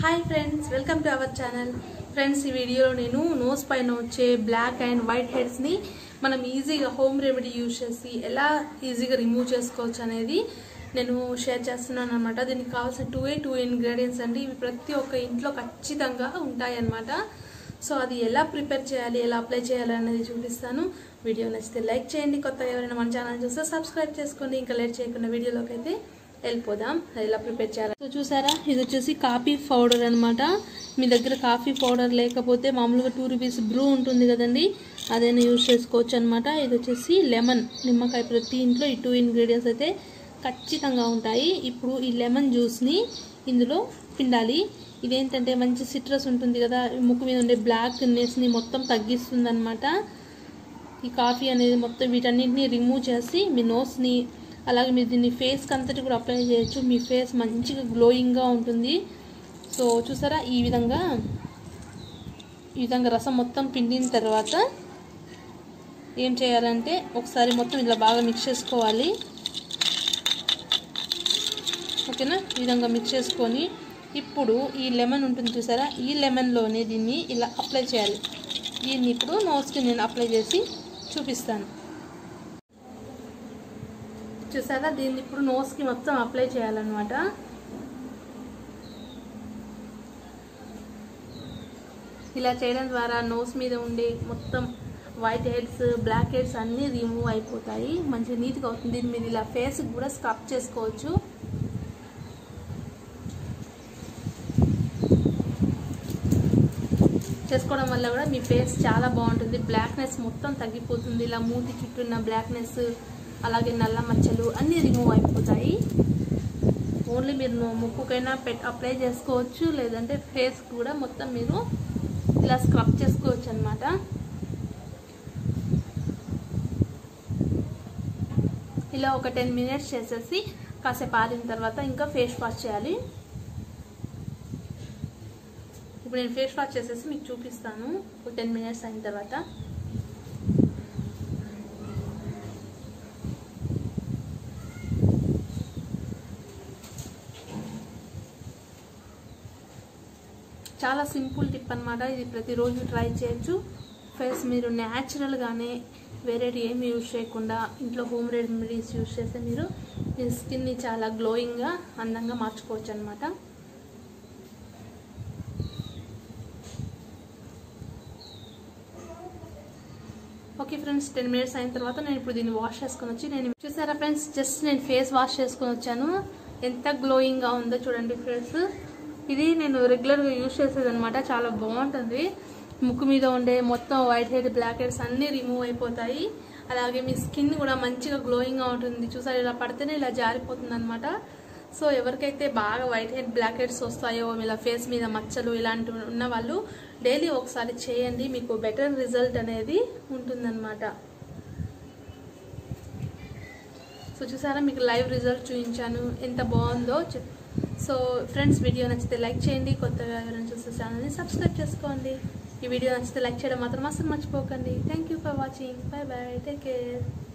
hi friends welcome to our channel friends ఈ వీడియోలో నేను నోస్ పైన వచ్చే బ్లాక్ అండ్ వైట్ హెడ్స్ని మనం ఈజీగా హోమ్ రెమెడీ యూజ్ చేసి ఎలా ఈజీగా రిమూవ్ చేసుకోవచ్చు అనేది నేను షేర్ చేస్తున్నాను అనమాట దీనికి కావాల్సిన టూ ఏ టూ ఇంగ్రీడియంట్స్ అండి ఇవి ప్రతి ఒక్క ఇంట్లో ఖచ్చితంగా ఉంటాయన్నమాట సో అది ఎలా ప్రిపేర్ చేయాలి ఎలా అప్లై చేయాలి అనేది చూపిస్తాను వీడియో నచ్చితే లైక్ చేయండి కొత్తగా ఎవరైనా మన ఛానల్ చూస్తే సబ్స్క్రైబ్ చేసుకోండి ఇంకా లేట్ చేయకుండా వీడియోలోకి అయితే వెళ్ళిపోదాం అది ఎలా ప్రిపేర్ చేయాలి సో చూసారా ఇది వచ్చేసి కాఫీ పౌడర్ అనమాట మీ దగ్గర కాఫీ పౌడర్ లేకపోతే మామూలుగా టూ రూపీస్ బ్రూ ఉంటుంది కదండి అదైనా యూజ్ చేసుకోవచ్చు అనమాట ఇది వచ్చేసి లెమన్ నిమ్మకాయ ప్రతి ఇంట్లో ఈ టూ ఇంగ్రీడియంట్స్ అయితే ఖచ్చితంగా ఉంటాయి ఇప్పుడు ఈ లెమన్ జ్యూస్ని ఇందులో పిండాలి ఇదేంటంటే మంచి సిట్రస్ ఉంటుంది కదా ముక్కు మీద ఉండే బ్లాక్నెస్ని మొత్తం తగ్గిస్తుంది అనమాట ఈ కాఫీ అనేది మొత్తం వీటన్నిటిని రిమూవ్ చేసి మీ నోస్ని అలాగే మీరు దీన్ని ఫేస్కి అంతటి కూడా అప్లై చేయొచ్చు మీ ఫేస్ మంచిగా గ్లోయింగ్గా ఉంటుంది సో చూసారా ఈ విధంగా ఈ విధంగా రసం మొత్తం పిండిన తర్వాత ఏం చేయాలంటే ఒకసారి మొత్తం ఇలా బాగా మిక్స్ చేసుకోవాలి ఓకేనా ఈ విధంగా మిక్స్ చేసుకొని ఇప్పుడు ఈ లెమన్ ఉంటుంది చూసారా ఈ లెమన్లోనే దీన్ని ఇలా అప్లై చేయాలి దీన్ని ఇప్పుడు నోస్కి నేను అప్లై చేసి చూపిస్తాను చూసారా దీన్ని ఇప్పుడు నోస్కి మొత్తం అప్లై చేయాలన్నమాట ఇలా చేయడం ద్వారా నోస్ మీద ఉండే మొత్తం వైట్ హెడ్స్ బ్లాక్ హెడ్స్ అన్నీ రిమూవ్ అయిపోతాయి మంచిగా నీట్గా అవుతుంది దీన్ని మీరు ఇలా ఫేస్కి కూడా స్క్రబ్ చేసుకోవచ్చు చేసుకోవడం వల్ల కూడా మీ ఫేస్ చాలా బాగుంటుంది బ్లాక్నెస్ మొత్తం తగ్గిపోతుంది ఇలా మూతి చుట్టూ ఉన్న బ్లాక్నెస్ అలాగే నల్ల మచ్చలు అన్నీ రిమూవ్ అయిపోతాయి ఓన్లీ మీరు ముక్కుకైనా పెట్ అప్లై చేసుకోవచ్చు లేదంటే ఫేస్ కూడా మొత్తం మీరు ఇలా స్క్రబ్ చేసుకోవచ్చు అనమాట ఇలా ఒక టెన్ మినిట్స్ చేసేసి కాసేపు ఆరిన తర్వాత ఇంకా ఫేస్ వాష్ చేయాలి ఇప్పుడు నేను ఫేస్ వాష్ చేసేసి మీకు చూపిస్తాను ఒక టెన్ మినిట్స్ అయిన తర్వాత చాలా సింపుల్ టిప్ అనమాట ఇది ప్రతిరోజు ట్రై చేయొచ్చు ఫేస్ మీరు న్యాచురల్గానే వేరేటి ఏమి యూజ్ చేయకుండా ఇంట్లో హోమ్ రెమెడీస్ యూజ్ చేస్తే మీరు మీ స్కిన్ని చాలా గ్లోయింగ్గా అందంగా మార్చుకోవచ్చు అనమాట ఓకే ఫ్రెండ్స్ టెన్ మినిట్స్ అయిన తర్వాత నేను ఇప్పుడు దీన్ని వాష్ చేసుకొని వచ్చి నేను చూసారా ఫ్రెండ్స్ జస్ట్ నేను ఫేస్ వాష్ చేసుకొని వచ్చాను ఎంత గ్లోయింగ్గా ఉందో చూడండి ఫేస్ ఇది నేను రెగ్యులర్గా యూజ్ చేసేది అనమాట చాలా బాగుంటుంది ముక్కు మీద ఉండే మొత్తం వైట్ హెడ్ బ్లాక్ హెడ్స్ అన్నీ రిమూవ్ అయిపోతాయి అలాగే మీ స్కిన్ కూడా మంచిగా గ్లోయింగ్గా ఉంటుంది చూసారు ఇలా పడితేనే ఇలా జారిపోతుంది అనమాట సో ఎవరికైతే బాగా వైట్ హెడ్ బ్లాక్ హెడ్స్ వస్తాయో ఇలా ఫేస్ మీద మచ్చలు ఇలాంటివి ఉన్న వాళ్ళు డైలీ ఒకసారి చేయండి మీకు బెటర్ రిజల్ట్ అనేది ఉంటుందన్నమాట సో చూసారా మీకు లైవ్ రిజల్ట్ చూపించాను ఎంత బాగుందో సో ఫ్రెండ్స్ వీడియో నచ్చితే లైక్ చేయండి కొత్తగా ఎవరైనా చూస్తే ఛానల్ని సబ్స్క్రైబ్ చేసుకోండి ఈ వీడియో నచ్చితే లైక్ చేయడం మాత్రం అసలు మర్చిపోకండి thank for watching bye bye take care